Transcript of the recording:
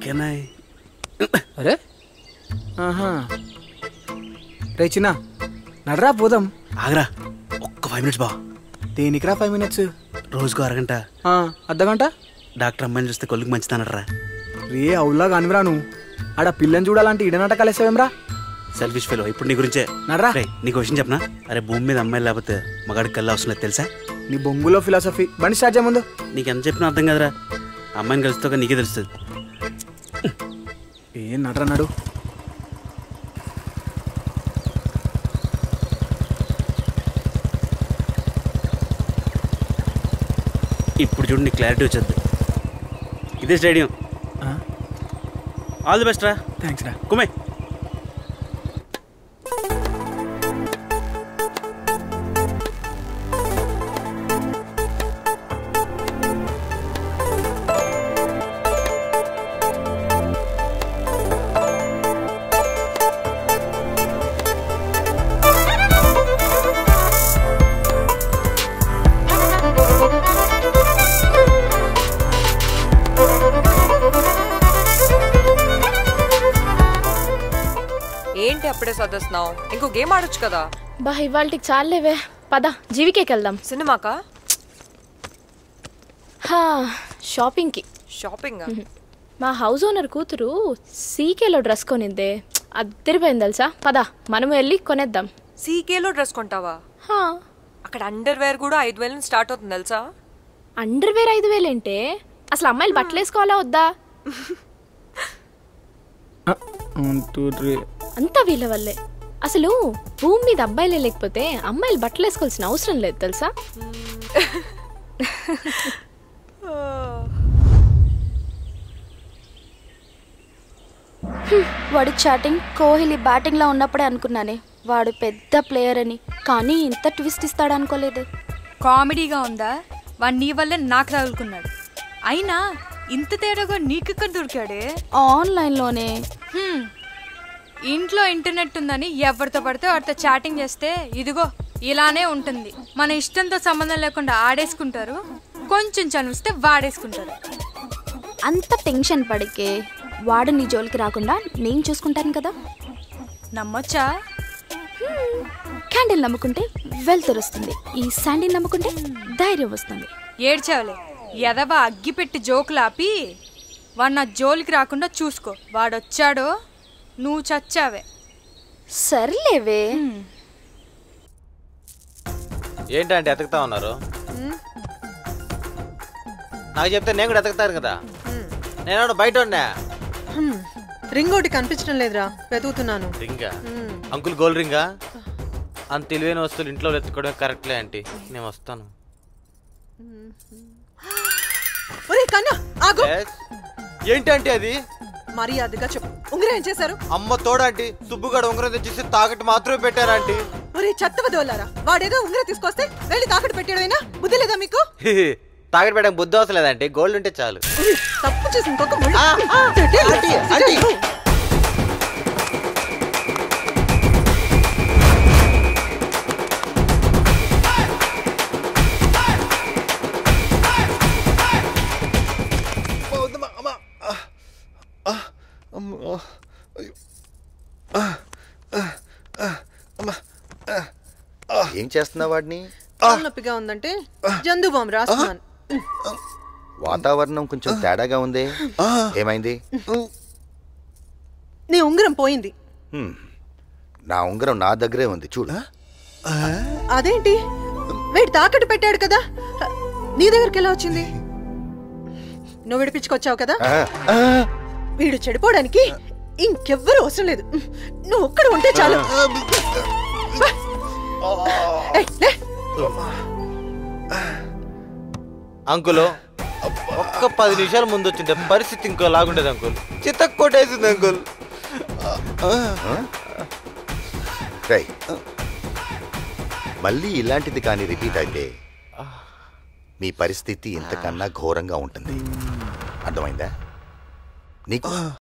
Can I అరే ఆహా రే చిన్న నడరా పోదాం ఆగరా ఒక్క ఫైవ్ మినిట్స్ బా దేనికిరా ఫైవ్ మినిట్స్ రోజుకు అరగంట అర్ధగంట డాక్టర్ అమ్మాయిని చూస్తే కొలుకు మంచిదనరా రే అవులా కానివిరా నువ్వు ఆడ పిల్లని చూడాలంటే ఇడనట కలిసేవేమ్రా సెల్ఫిష్ ఫెలో ఇప్పుడు నీ గురించే నడరా రేయ్, నీకు విషయం చెప్పనా అరే భూమి మీద అమ్మాయి లేకపోతే మగాడికి కల్లా అవసరం లేదు తెలుసా నీ బొంగులో ఫిలాసఫీ బండి స్టార్ట్ చేయముందు నీకు ఎంత చెప్పినా అర్థం కదరా అమ్మాయిని కలుస్తాక నీకే తెలుస్తుంది ఏ నడరా నడు ఇప్పుడు చూడు నీకు క్లారిటీ వచ్చేది ఇదే స్టేడియం ఆల్ ది బెస్ట్ రా థ్యాంక్స్ రా కుమే ఏంటి అప్పుడే సర్దేస్తున్నావు ఇంకో గేమ్ ఆడొచ్చు కదా బా ఇవాళకి చాలేవే పద జీవికేకి వెళ్దాం సినిమాకా హా షాపింగ్కి షాపింగ్ మా హౌస్ ఓనర్ కూతురు సీకేలో డ్రెస్ కొనిందే అద్దరిపోయింది తెలుసా పద మనం వెళ్ళి కొనేద్దాం సీకేలో డ్రెస్ కొంటావా హా అక్కడ అండర్ వేర్ కూడా ఐదు వేల నుంచి స్టార్ట్ అవుతుంది తెలుసా అండర్ వేర్ ఐదు వేలేంటే అసలు అమ్మాయిలు బట్టలు వేసుకోవాలా వద్దా వన్ టూ త్రీ అంతా వీళ్ళ వల్లే అసలు భూమి మీద అబ్బాయిలే లేకపోతే అమ్మాయిలు బట్టలు వేసుకోవాల్సిన అవసరం లేదు తెలుసా వాడి చాటింగ్ కోహ్లీ బ్యాటింగ్ లో ఉన్నప్పుడే అనుకున్నానే వాడు పెద్ద ప్లేయర్ అని కానీ ఇంత ట్విస్ట్ ఇస్తాడు అనుకోలేదు కామెడీగా ఉందా వాడు నీ వల్లే నాకు తగులుకున్నాడు అయినా ఇంత తేడాగా నీకెక్కడ దొరికాడే ఆన్లైన్ లోనే హ్మ్. ఇంట్లో ఇంటర్నెట్ ఉందని ఎవరితో పడితే వాడితో చాటింగ్ చేస్తే ఇదిగో ఇలానే ఉంటుంది మన ఇష్టంతో సంబంధం లేకుండా ఆడేసుకుంటారు కొంచెం చనివిస్తే వాడేసుకుంటారు అంత టెన్షన్ పడికే వాడు నీ జోలికి రాకుండా నేను చూసుకుంటాను కదా నమ్మొచ్చా క్యాండిల్ నమ్ముకుంటే వెల్తురు వస్తుంది ఈ శాండిల్ నమ్ముకుంటే ధైర్యం వస్తుంది ఏడ్చావులే ఎదవా అగ్గి పెట్టి జోకులాపి వాడు నా జోలికి రాకుండా చూసుకో వాడొచ్చాడో నువ్వు చచ్చావే సర్లేవే ఏంటంటే ఎతకుతా ఉన్నారు నాకు చెప్తే నేను కూడా ఎతకుతాను కదా నేను బయట ఉన్నా హ్మ్. రింగ్ ఒకటి కనిపించడం లేదురా వెతుకుతున్నాను రింగా హ్మ్. అంకుల్ గోల్డ్ రింగా అంత తెలివైన వస్తువులు ఇంట్లో ఎత్తుకోవడం కరెక్ట్లే ఆంటీ నేను వస్తాను ఒరే కన్నా ఆగు Yes. ఏంటంటే అది మర్యాదగా చెప్పు ఉంగరం ఏం చేశారు అమ్మ తోడంటీ సుబ్బుగాడు ఉంగరం తెచ్చేసి తాకట్టు మాత్రమే పెట్టారంటీ ఒరే చెత్తవ దోలారా వాడేదో ఉంగరం తీసుకొస్తే వెళ్ళి తాకట్టు పెట్టాడైనా బుద్ధి లేదా మీకు తాకట్టు పెట్టడానికి బుద్ధి అవసరం లేదంటే గోల్డ్ ఉంటే చాలు ఒరే, తప్పు చేసి ఇంకొక ముళ్ళు. ఆ, ఆ, పెట్టే, ఆంటీ, ఆంటీ. ఇదే. ఏం చేస్తున్నావు వాడిని కాలు నొప్పిగా ఉందంటే జందు బాంబు రాస్తున్నాను వాతావరణం కొంచెం తేడాగా ఉంది ఏమైంది నీ ఉంగరం పోయింది హ్మ్. నా ఉంగరం నా దగ్గరే ఉంది చూడు అదేంటి వీడు తాకట్టు పెట్టాడు కదా నీ దగ్గరికి ఎలా వచ్చింది నువ్వు విడిపించుకొచ్చావు కదా ఆ, ఆ, వీడు చెడిపోవడానికి ఇంకెవ్వరూ అవసరం లేదు నువ్వు ఒక్కడ ఉంటే చాలు ఏయ్, లే. అంకుల్ ఒక్క పది నిమిషాల ముందు వచ్చింటే పరిస్థితి ఇంకో లాగుండేది అంకుల్ చిత్త కొట్టేసింది అంకుల్ రేయ్. మళ్ళీ ఇలాంటిది కానీ రిపీట్ అయితే మీ పరిస్థితి ఇంతకన్నా ఘోరంగా ఉంటుంది అర్థమైందా నీకు